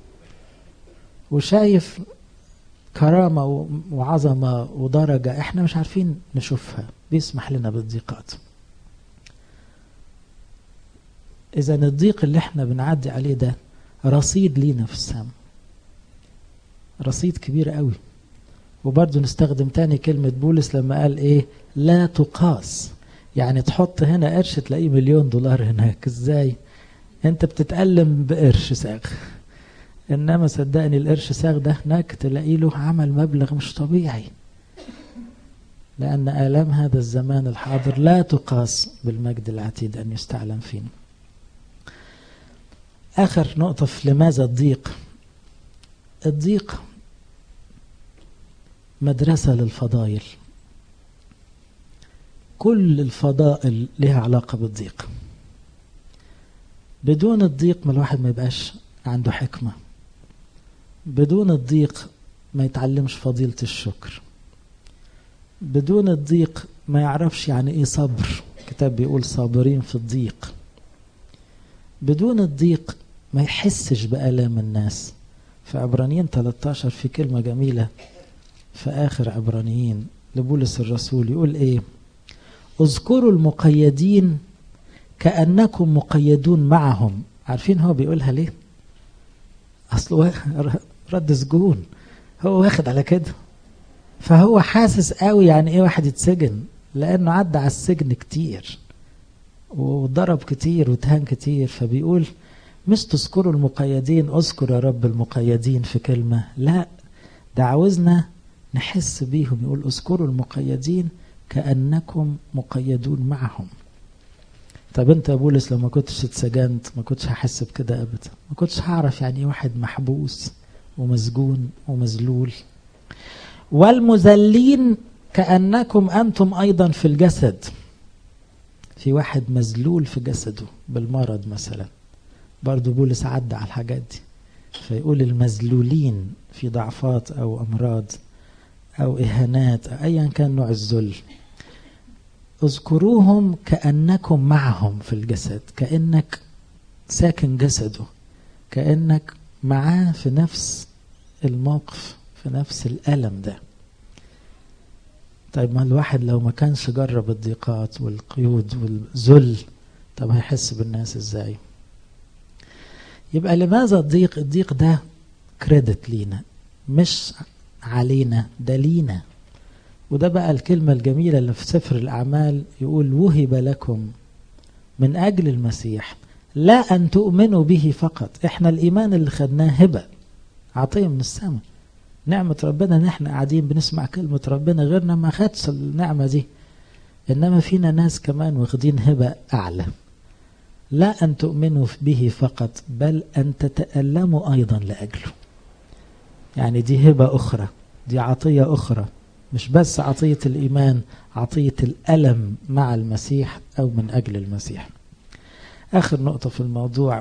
وشايف كرامة وعظمة ودرجة إحنا مش عارفين نشوفها بيسمح لنا بالضيقات إذا الضيق اللي إحنا بنعدي عليه ده رصيد لينا في السماء رصيد كبير قوي وبرضه نستخدم تاني كلمة بولس لما قال إيه لا تقاس يعني تحط هنا قرش تلاقيه مليون دولار هناك إزاي أنت بتتألم بقرش ساغ إنما صدقني القرش ساغ ده هناك تلاقي له عمل مبلغ مش طبيعي لأن آلام هذا الزمان الحاضر لا تقاس بالمجد العتيد أن يستعلم فينا آخر نقطة في لماذا الضيق الضيق مدرسة للفضائل كل الفضائل لها علاقة بالضيق بدون الضيق ما الواحد ما يبقاش عنده حكمة بدون الضيق ما يتعلمش فضيلة الشكر بدون الضيق ما يعرفش يعني ايه صبر كتاب بيقول صابرين في الضيق بدون الضيق ما يحسش بآلام الناس في عبرانيين 13 في كلمة جميلة في آخر عبرانيين لبولس الرسول يقول إيه اذكروا المقيدين كأنكم مقيدون معهم عارفين هو بيقولها ليه أصله رد سجون هو واخد على كده فهو حاسس قوي يعني ايه واحد يتسجن لانه عدى على السجن كتير وضرب كتير وتهان كتير فبيقول مش تذكروا المقيدين اذكر يا رب المقيدين في كلمة لا ده عاوزنا نحس بيهم يقول اذكروا المقيدين كأنكم مقيدون معهم طب انت يا بولس لو ما كنتش اتسجنت ما كنتش هحس بكده ابدا ما كنتش هعرف يعني ايه واحد محبوس ومسجون ومذلول والمذلين كأنكم أنتم أيضا في الجسد في واحد مذلول في جسده بالمرض مثلا برضو بولس عدى على الحاجات دي فيقول المذلولين في ضعفات أو أمراض أو إهانات أو أيا كان نوع الذل اذكروهم كأنكم معهم في الجسد كأنك ساكن جسده كأنك معاه في نفس الموقف في نفس الألم ده طيب ما الواحد لو ما كانش جرب الضيقات والقيود والذل طب هيحس بالناس ازاي يبقى لماذا الضيق الضيق ده كريدت لينا مش علينا ده لينا وده بقى الكلمة الجميلة اللي في سفر الأعمال يقول وهب لكم من أجل المسيح لا أن تؤمنوا به فقط إحنا الإيمان اللي خدناه هبة عطية من السماء نعمة ربنا ان احنا قاعدين بنسمع كلمة ربنا غيرنا ما خدش النعمة دي انما فينا ناس كمان واخدين هبة اعلى لا ان تؤمنوا به فقط بل ان تتألموا ايضا لاجله يعني دي هبة اخرى دي عطية اخرى مش بس عطية الايمان عطية الالم مع المسيح او من اجل المسيح اخر نقطة في الموضوع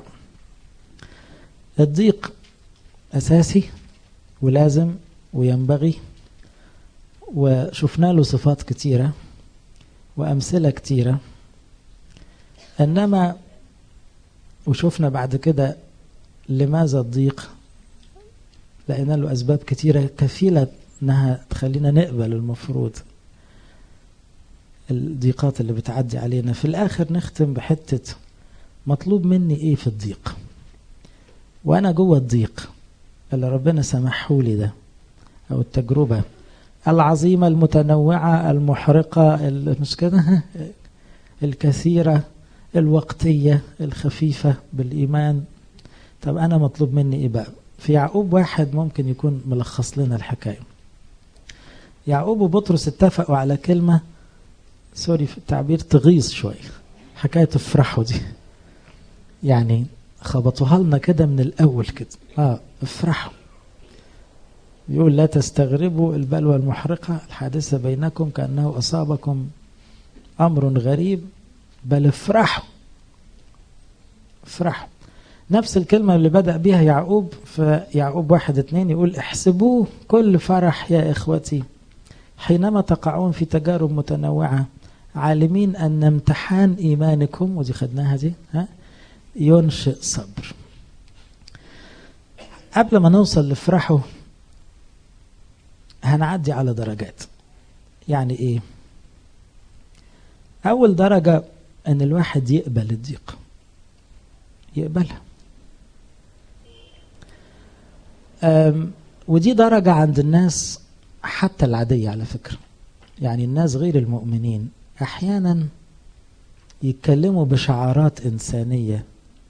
الضيق اساسي ولازم وينبغي وشفنا له صفات كتيرة وأمثلة كتيرة إنما وشفنا بعد كده لماذا الضيق لأن له أسباب كثيرة كفيلة أنها تخلينا نقبل المفروض الضيقات اللي بتعدي علينا في الآخر نختم بحتة مطلوب مني إيه في الضيق وأنا جوه الضيق اللي ربنا سمحه لي ده أو التجربة العظيمة المتنوعة المحرقة مش كده الكثيرة الوقتية الخفيفة بالإيمان طب أنا مطلوب مني إيه بقى في يعقوب واحد ممكن يكون ملخص لنا الحكاية يعقوب وبطرس اتفقوا على كلمة سوري في التعبير تغيظ شوية حكاية افرحوا دي يعني خبطوها لنا كده من الأول كده اه افرحوا يقول لا تستغربوا البلوى المحرقة الحادثة بينكم كأنه أصابكم أمر غريب بل افرحوا افرحوا نفس الكلمة اللي بدأ بها يعقوب في يعقوب واحد اتنين يقول احسبوه كل فرح يا إخوتي حينما تقعون في تجارب متنوعة عالمين أن امتحان إيمانكم ودي خدناها دي ها ينشئ صبر قبل ما نوصل لافرحوا هنعدي على درجات يعني ايه اول درجة ان الواحد يقبل الضيق يقبلها ودي درجة عند الناس حتى العادية على فكرة يعني الناس غير المؤمنين احيانا يتكلموا بشعارات انسانيه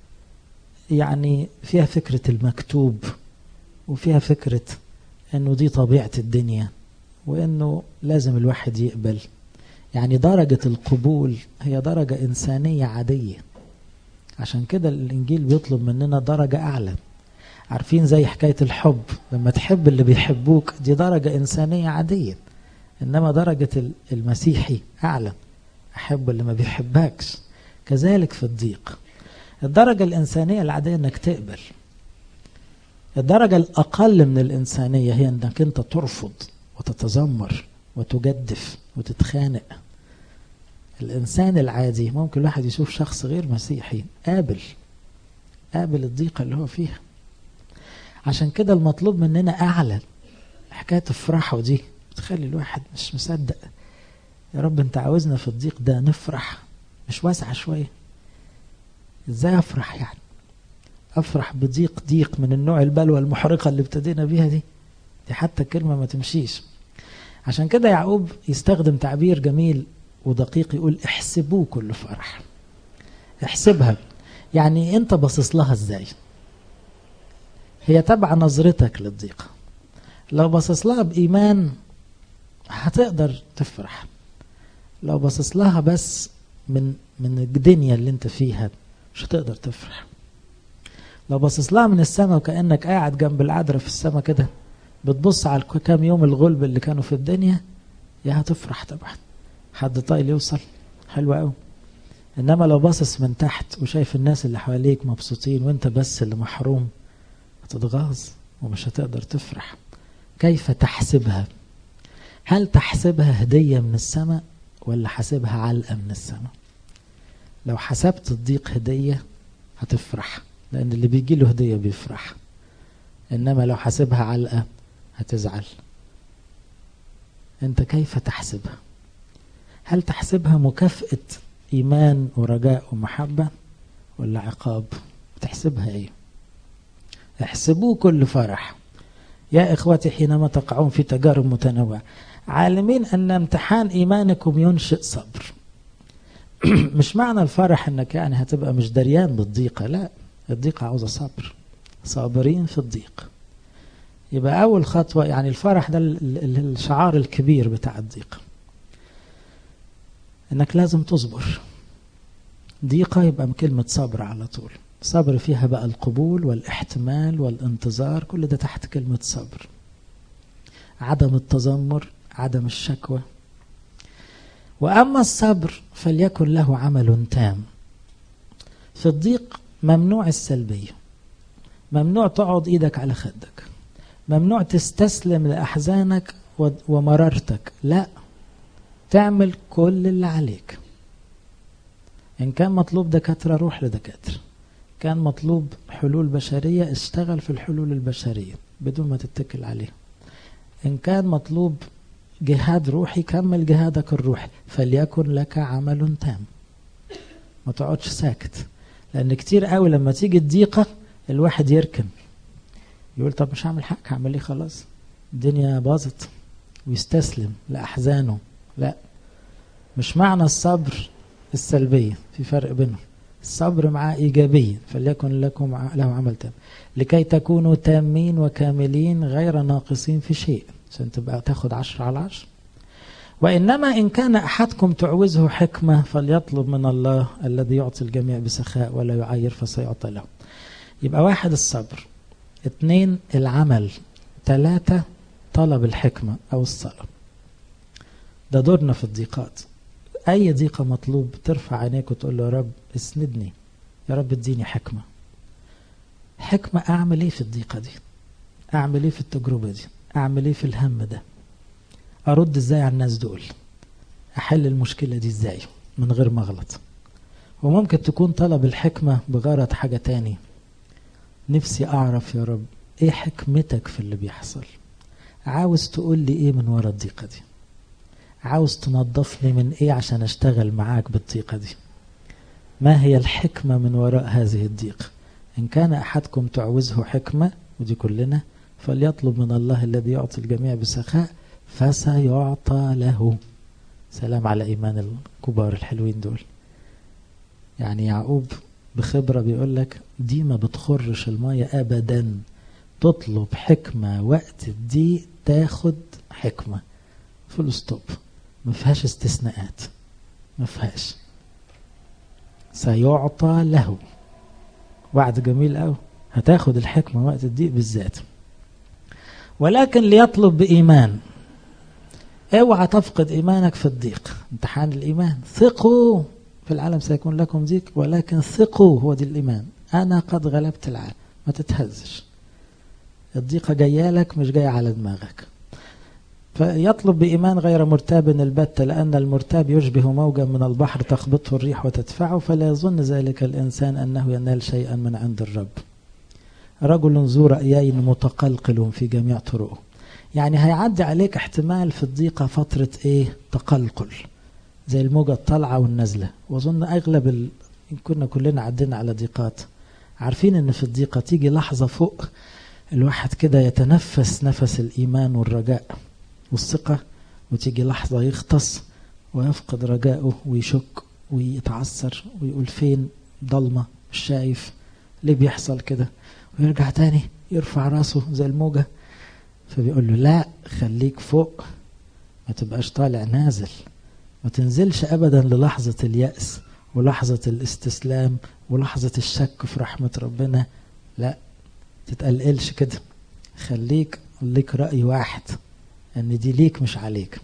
يعني فيها فكرة المكتوب وفيها فكرة انه دي طبيعة الدنيا وانه لازم الواحد يقبل يعني درجة القبول هي درجة انسانية عادية عشان كده الانجيل بيطلب مننا درجة اعلى عارفين زي حكاية الحب لما تحب اللي بيحبوك دي درجة انسانية عادية انما درجة المسيحي اعلى احب اللي ما بيحبكش كذلك في الضيق الدرجة الإنسانية العادية أنك تقبل الدرجة الأقل من الإنسانية هي أنك أنت ترفض وتتذمر وتجدف وتتخانق الإنسان العادي ممكن الواحد يشوف شخص غير مسيحي قابل قابل الضيقة اللي هو فيها عشان كده المطلوب مننا أعلى حكاية افرحوا دي بتخلي الواحد مش مصدق يا رب انت عاوزنا في الضيق ده نفرح مش واسعة شوية ازاي افرح يعني افرح بضيق ضيق من النوع البلوى المحرقه اللي ابتدينا بيها دي دي حتى كلمه ما تمشيش عشان كده يعقوب يستخدم تعبير جميل ودقيق يقول احسبوه كل فرح احسبها يعني انت باصص لها ازاي هي تبع نظرتك للضيقه لو باصص لها بايمان هتقدر تفرح لو باصص لها بس من من الدنيا اللي انت فيها مش هتقدر تفرح لو باصص لها من السماء وكانك قاعد جنب العذراء في السماء كده بتبص على كام يوم الغلب اللي كانوا في الدنيا يا هتفرح طبعا حد طايل يوصل حلو قوي انما لو باصص من تحت وشايف الناس اللي حواليك مبسوطين وانت بس اللي محروم هتتغاظ ومش هتقدر تفرح كيف تحسبها هل تحسبها هدية من السماء ولا حاسبها علقة من السماء لو حسبت الضيق هدية هتفرح لأن اللي بيجي له هدية بيفرح إنما لو حاسبها علقة هتزعل أنت كيف تحسبها هل تحسبها مكافأة إيمان ورجاء ومحبة ولا عقاب تحسبها إيه احسبوه كل فرح يا إخوتي حينما تقعون في تجارب متنوعة عالمين أن امتحان إيمانكم ينشئ صبر مش معنى الفرح أنك يعني هتبقى مش دريان بالضيقة لا الضيقة عاوزة صبر صابرين في الضيق يبقى أول خطوة يعني الفرح ده الشعار الكبير بتاع الضيق انك لازم تصبر ضيقة يبقى كلمة صبر على طول صبر فيها بقى القبول والاحتمال والانتظار كل ده تحت كلمة صبر عدم التذمر عدم الشكوى وأما الصبر فليكن له عمل تام في الضيق ممنوع السلبية ممنوع تقعد ايدك على خدك ممنوع تستسلم لأحزانك ومرارتك لا تعمل كل اللي عليك إن كان مطلوب دكاترة روح لدكاترة كان مطلوب حلول بشرية اشتغل في الحلول البشرية بدون ما تتكل عليها إن كان مطلوب جهاد روحي كمل جهادك الروحي فليكن لك عمل تام ما تقعدش ساكت لأن كتير قوي لما تيجي الضيقة الواحد يركن يقول طب مش هعمل حاجة هعمل ايه خلاص الدنيا باظت ويستسلم لأحزانه لا مش معنى الصبر السلبية في فرق بينهم الصبر مع إيجابية فليكن لكم له عمل تام لكي تكونوا تامين وكاملين غير ناقصين في شيء عشان تبقى تاخد عشر على عشر وإنما إن كان أحدكم تعوزه حكمة فليطلب من الله الذي يعطي الجميع بسخاء ولا يعير فسيعطى له يبقى واحد الصبر اثنين العمل ثلاثة طلب الحكمة أو الصلاة ده دورنا في الضيقات أي ضيقة مطلوب ترفع عينيك وتقول له يا رب اسندني يا رب اديني حكمة حكمة أعمل إيه في الضيقة دي أعمل إيه في التجربة دي أعمل إيه في الهم ده أرد إزاي على الناس دول أحل المشكلة دي إزاي من غير ما أغلط وممكن تكون طلب الحكمة بغرض حاجة تاني نفسي أعرف يا رب إيه حكمتك في اللي بيحصل عاوز تقول لي إيه من ورا الضيقة دي عاوز تنظفني من إيه عشان أشتغل معاك بالضيقة دي ما هي الحكمة من وراء هذه الضيقة إن كان أحدكم تعوزه حكمة ودي كلنا فليطلب من الله الذي يعطي الجميع بسخاء فسيعطى له سلام على إيمان الكبار الحلوين دول يعني يعقوب بخبرة بيقول لك دي ما بتخرش المية أبدا تطلب حكمة وقت دي تاخد حكمة فول ستوب ما فيهاش استثناءات ما فيهاش سيعطى له وعد جميل قوي هتاخد الحكمة وقت الضيق بالذات ولكن ليطلب بإيمان اوعى تفقد إيمانك في الضيق امتحان الإيمان ثقوا في العالم سيكون لكم ضيق ولكن ثقوا هو دي الإيمان أنا قد غلبت العالم ما تتهزش الضيقة جاية لك مش جاية على دماغك فيطلب بإيمان غير مرتاب البتة لأن المرتاب يشبه موجا من البحر تخبطه الريح وتدفعه فلا يظن ذلك الإنسان أنه ينال شيئا من عند الرب رجل ذو رأيين متقلقل في جميع طرقه يعني هيعدي عليك احتمال في الضيقة فترة ايه تقلقل زي الموجة الطالعة والنازلة وأظن أغلب ال... كنا كلنا عدينا على ضيقات عارفين ان في الضيقة تيجي لحظة فوق الواحد كده يتنفس نفس الإيمان والرجاء والثقة وتيجي لحظة يغطس ويفقد رجائه ويشك ويتعثر ويقول فين ضلمة مش شايف ليه بيحصل كده ويرجع تاني يرفع راسه زي الموجة فبيقول له لا خليك فوق ما تبقاش طالع نازل ما تنزلش أبدا للحظة اليأس ولحظة الاستسلام ولحظة الشك في رحمة ربنا لا تتقلقلش كده خليك ليك رأي واحد ان دي ليك مش عليك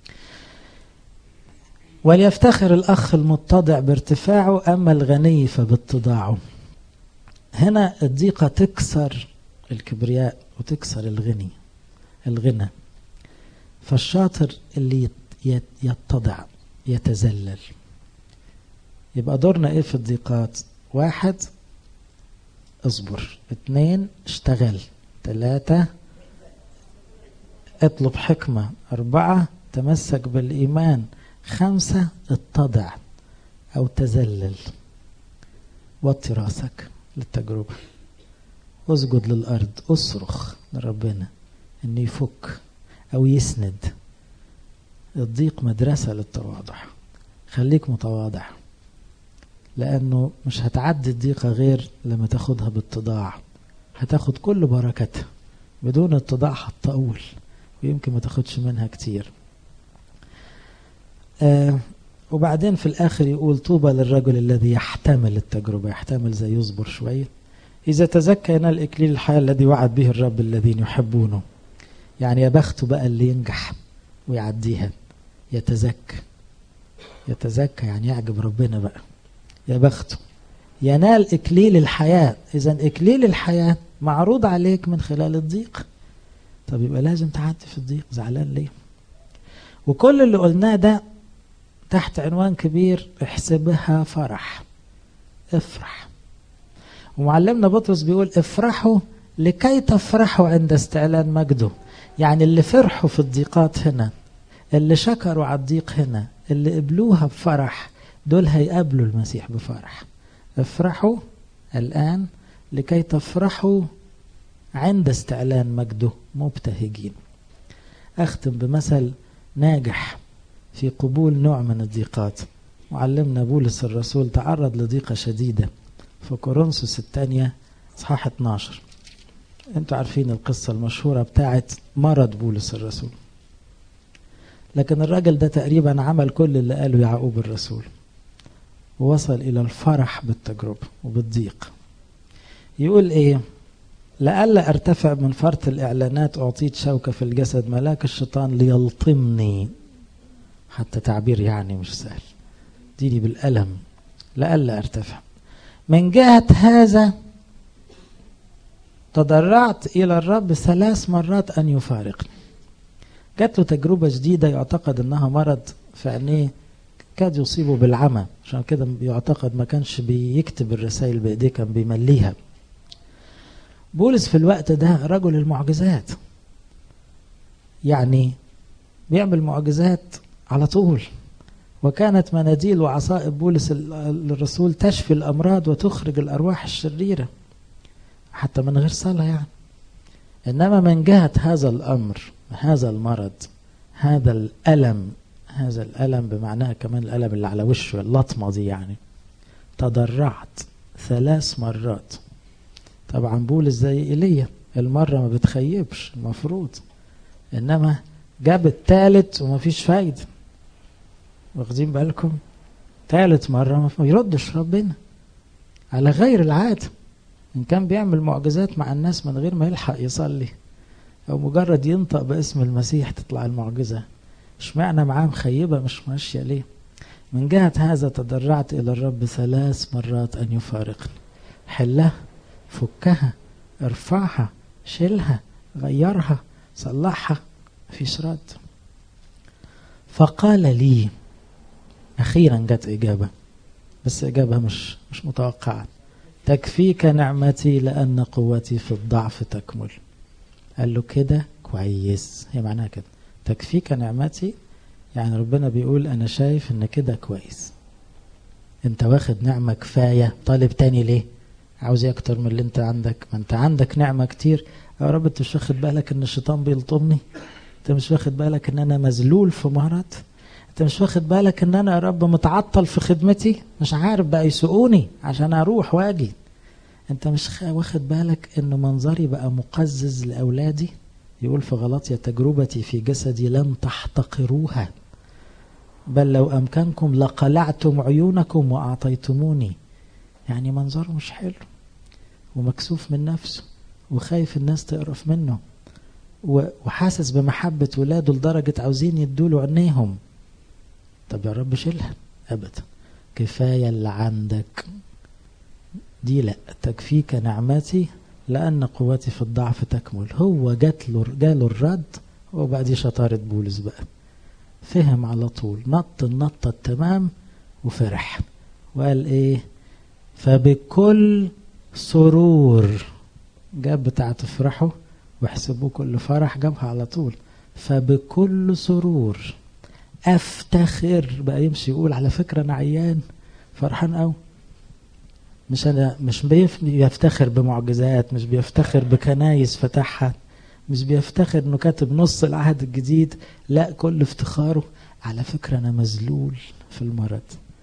وليفتخر الأخ المتضع بارتفاعه أما الغني فباتضاعه هنا الضيقة تكسر الكبرياء وتكسر الغني الغنى فالشاطر اللي يتضع يتذلل يبقى دورنا ايه في الضيقات واحد اصبر اثنين اشتغل ثلاثة اطلب حكمة أربعة تمسك بالإيمان خمسة اتضع أو تذلل وطي راسك للتجربة اسجد للأرض اصرخ لربنا إنه يفك أو يسند الضيق مدرسة للتواضع خليك متواضع لأنه مش هتعدي الضيقة غير لما تاخدها باتضاع هتاخد كل بركتها بدون اتضاع هتطول ويمكن ما تاخدش منها كتير آه وبعدين في الآخر يقول طوبى للرجل الذي يحتمل التجربة يحتمل زي يصبر شوية إذا تزكى ينال إكليل الحياة الذي وعد به الرب الذين يحبونه يعني يا بخته بقى اللي ينجح ويعديها يتزكى يتزكى يعني يعجب ربنا بقى يا بخته ينال إكليل الحياة إذا إكليل الحياة معروض عليك من خلال الضيق طب يبقى لازم تعدي في الضيق زعلان ليه وكل اللي قلناه ده تحت عنوان كبير احسبها فرح افرح ومعلمنا بطرس بيقول افرحوا لكي تفرحوا عند استعلان مجده يعني اللي فرحوا في الضيقات هنا اللي شكروا على الضيق هنا اللي قبلوها بفرح دول هيقابلوا المسيح بفرح افرحوا الآن لكي تفرحوا عند استعلان مجده مبتهجين أختم بمثل ناجح في قبول نوع من الضيقات معلمنا بولس الرسول تعرض لضيقة شديدة في كورنثوس الثانية اصحاح 12 انتوا عارفين القصة المشهورة بتاعت مرض بولس الرسول لكن الراجل ده تقريبا عمل كل اللي قاله يعقوب الرسول ووصل إلى الفرح بالتجربة وبالضيق يقول إيه لئلا ارتفع من فرط الإعلانات أعطيت شوكة في الجسد ملاك الشيطان ليلطمني حتى تعبير يعني مش سهل ديني بالألم لئلا ارتفع من جهة هذا تضرعت إلى الرب ثلاث مرات أن يفارقني جات له تجربة جديدة يعتقد أنها مرض في عينيه كاد يصيبه بالعمى عشان كده يعتقد ما كانش بيكتب الرسائل بإيديه كان بيمليها بولس في الوقت ده رجل المعجزات يعني بيعمل معجزات على طول وكانت مناديل وعصائب بولس الرسول تشفي الأمراض وتخرج الأرواح الشريرة حتى من غير صلاة يعني إنما من جهة هذا الأمر هذا المرض هذا الألم هذا الألم بمعناها كمان الألم اللي على وشه اللطمة دي يعني تضرعت ثلاث مرات طبعا بولس زي إيليا المرة ما بتخيبش المفروض إنما جاب التالت ومفيش فايدة واخدين بالكم تالت مرة ما يردش ربنا على غير العادة إن كان بيعمل معجزات مع الناس من غير ما يلحق يصلي أو مجرد ينطق باسم المسيح تطلع المعجزة اشمعنى معاه مخيبة مش ماشية ليه من جهة هذا تضرعت إلى الرب ثلاث مرات أن يفارقني حلها فكها ارفعها شيلها غيرها صلحها مفيش رد فقال لي أخيرا جت إجابة بس إجابة مش مش متوقعة تكفيك نعمتي لأن قوتي في الضعف تكمل قال له كده كويس هي معناها كده تكفيك نعمتي يعني ربنا بيقول أنا شايف إن كده كويس أنت واخد نعمة كفاية طالب تاني ليه عاوز ايه اكتر من اللي انت عندك ما انت عندك نعمة كتير يا رب انت مش واخد بالك ان الشيطان بيلطمني انت مش واخد بالك ان انا مذلول في مرض انت مش واخد بالك ان انا يا رب متعطل في خدمتي مش عارف بقى يسوقوني عشان اروح واجي انت مش واخد بالك ان منظري بقى مقزز لاولادي يقول في غلطية تجربتي في جسدي لم تحتقروها بل لو امكنكم لقلعتم عيونكم واعطيتموني يعني منظره مش حلو ومكسوف من نفسه وخايف الناس تقرف منه وحاسس بمحبة ولاده لدرجة عاوزين يدوله عينيهم طب يا رب شيلها أبدا كفاية اللي عندك دي لا تكفيك نعمتي لأن قوتي في الضعف تكمل هو جات له جاله الرد وبقى دي شطارة بولس بقى فهم على طول نط النطة التمام وفرح وقال ايه فبكل سرور جاب بتاع تفرحوا واحسبوه كل فرح جابها على طول فبكل سرور افتخر بقى يمشي يقول على فكره انا عيان فرحان قوي مش انا مش بيفتخر بمعجزات مش بيفتخر بكنايس فتحها مش بيفتخر انه كاتب نص العهد الجديد لا كل افتخاره على فكره انا مذلول في المرض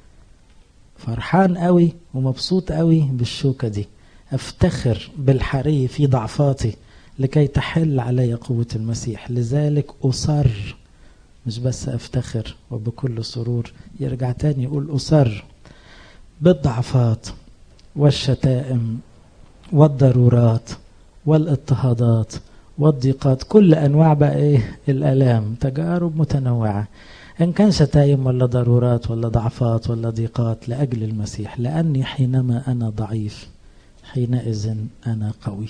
فرحان قوي ومبسوط قوي بالشوكة دي افتخر بالحري في ضعفاتي لكي تحل علي قوة المسيح لذلك أصر مش بس افتخر وبكل سرور يرجع تاني يقول أصر بالضعفات والشتائم والضرورات والاضطهادات والضيقات كل أنواع بقى إيه الآلام تجارب متنوعة إن كان شتايم ولا ضرورات ولا ضعفات ولا ضيقات لأجل المسيح لأني حينما أنا ضعيف حينئذ أنا قوي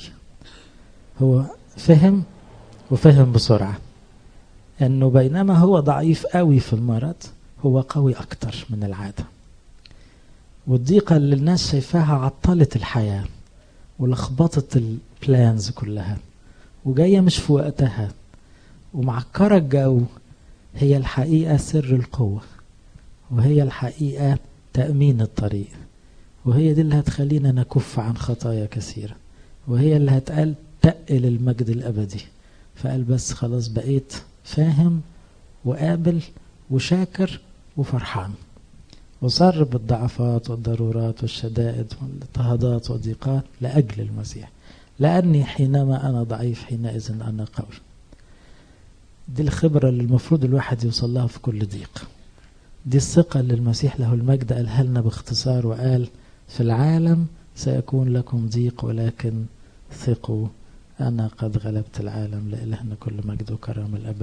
هو فهم وفهم بسرعة أنه بينما هو ضعيف قوي في المرض هو قوي أكتر من العادة والضيقة اللي الناس شايفاها عطلت الحياة ولخبطت البلانز كلها وجاية مش في وقتها ومعكرة الجو هي الحقيقة سر القوة وهي الحقيقة تأمين الطريق وهي دي اللي هتخلينا نكف عن خطايا كثيرة وهي اللي هتقل تقل المجد الأبدي فقال بس خلاص بقيت فاهم وقابل وشاكر وفرحان وصر بالضعفات والضرورات والشدائد والاضطهادات والضيقات لأجل المسيح لأني حينما أنا ضعيف حينئذ أنا قوي دي الخبرة اللي المفروض الواحد يوصل لها في كل ضيق دي الثقة اللي المسيح له المجد قالها لنا باختصار وقال في العالم سيكون لكم ضيق ولكن ثقوا أنا قد غلبت العالم لإلهنا كل مجد وكرم الأبد